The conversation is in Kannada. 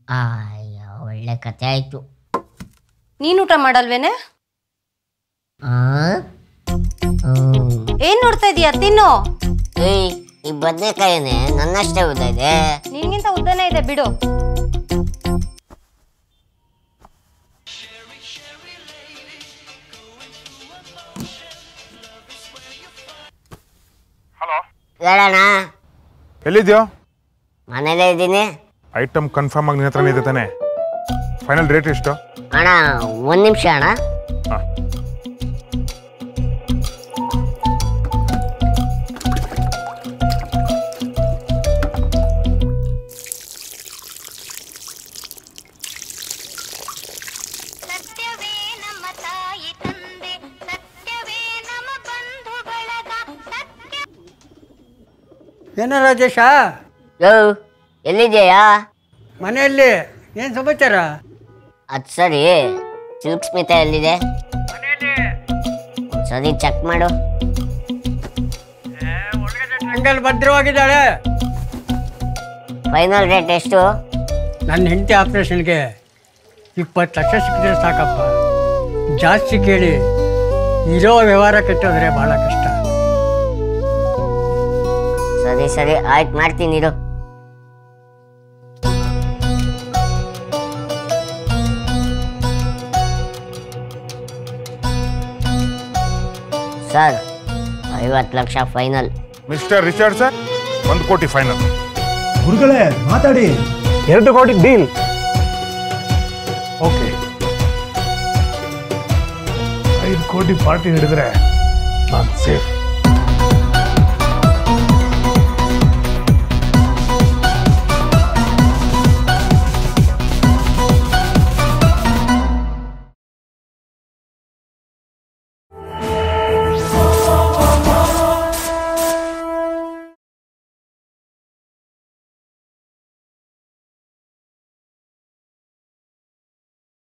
ಅಯ್ಯ ಒಳ್ಳೆ ಕತೆ ಆಯ್ತು ನೀನ್ ಊಟ ಮಾಡಲ್ವೇನೆ ಆ? ಹ್ಮ್. ಏನ್ ನೋಡ್ತಾ ಇದೀಯ ತಿನ್ನು ಏಯ್ ಈ ಬದನೆಕಾಯಿನೇ ನನ್ನಷ್ಟೇ ಉದ್ದ ಇದೆ ನಿನ್ಗಿಂತ ಉದ್ದನೇ ಇದೆ ಬಿಡು ಹೇಳೋಣ ಎಲ್ಲಿದ್ಯೋ ಮನೇಲೇ ಇದ್ದೀನಿ ಐಟಮ್ ಕನ್ಫರ್ಮ್ ಆಗಿ ನಿನ್ನ ಹತ್ರನೇ ಇದೆ ತಾನೆ ಫೈನಲ್ ರೇಟ್ ಎಷ್ಟು ಅಣ್ಣ ಒಂದು ನಿಮಿಷ ಅಣ್ಣ ಹಾಂ ಸತ್ಯವೇ ನಮ್ಮ ತಾಯಿ ತಂದೆ ಸತ್ಯವೇ ನಮ್ಮ ಬಂಧು ಬಳಗ ಸತ್ಯ ಏನ ರಾಜೇಶ ಯೋ ಎಲ್ಲಿದೆಯಾ ಮನೆಯಲ್ಲಿ ಏನು ಸಮಾಚಾರ ಅದು ಸರಿ ಸಿಲ್ಕ್ ಸ್ಮಿತಾ ಎಲ್ಲಿದೆ ಸರಿ ಚೆಕ್ ಮಾಡು ಹಂಗಲ್ಲಿ ಭದ್ರವಾಗಿದ್ದಾಳೆ ಫೈನಲ್ ರೇಟ್ ಎಷ್ಟು ನನ್ನ ಹೆಂಡತಿ ಆಪ್ರೇಷನ್ಗೆ ಇಪ್ಪತ್ತು ಲಕ್ಷ ಸಿಕ್ಕಿದ್ರೆ ಸಾಕಪ್ಪ ಜಾಸ್ತಿ ಕೇಳಿ ಇರೋ ವ್ಯವಹಾರ ಕೆಟ್ಟೋದ್ರೆ ಭಾಳ ಕಷ್ಟ ಸರಿ ಸರಿ ಆಯ್ತು ಮಾಡ್ತೀನಿ ಇರು ಸರ್ ಐವತ್ತು lakh final mister Richard sir ಒಂದು ಕೋಟಿ ಫೈನಲ್ ಗುರುಗಳೇ ಮಾತಾಡಿ ಎರಡು ಕೋಟಿ ಡೀಲ್ ಓಕೆ ಐದು ಕೋಟಿ ಪಾರ್ಟಿ ಹಿಡಿದ್ರೆ ನಾನು ಸೇಫ್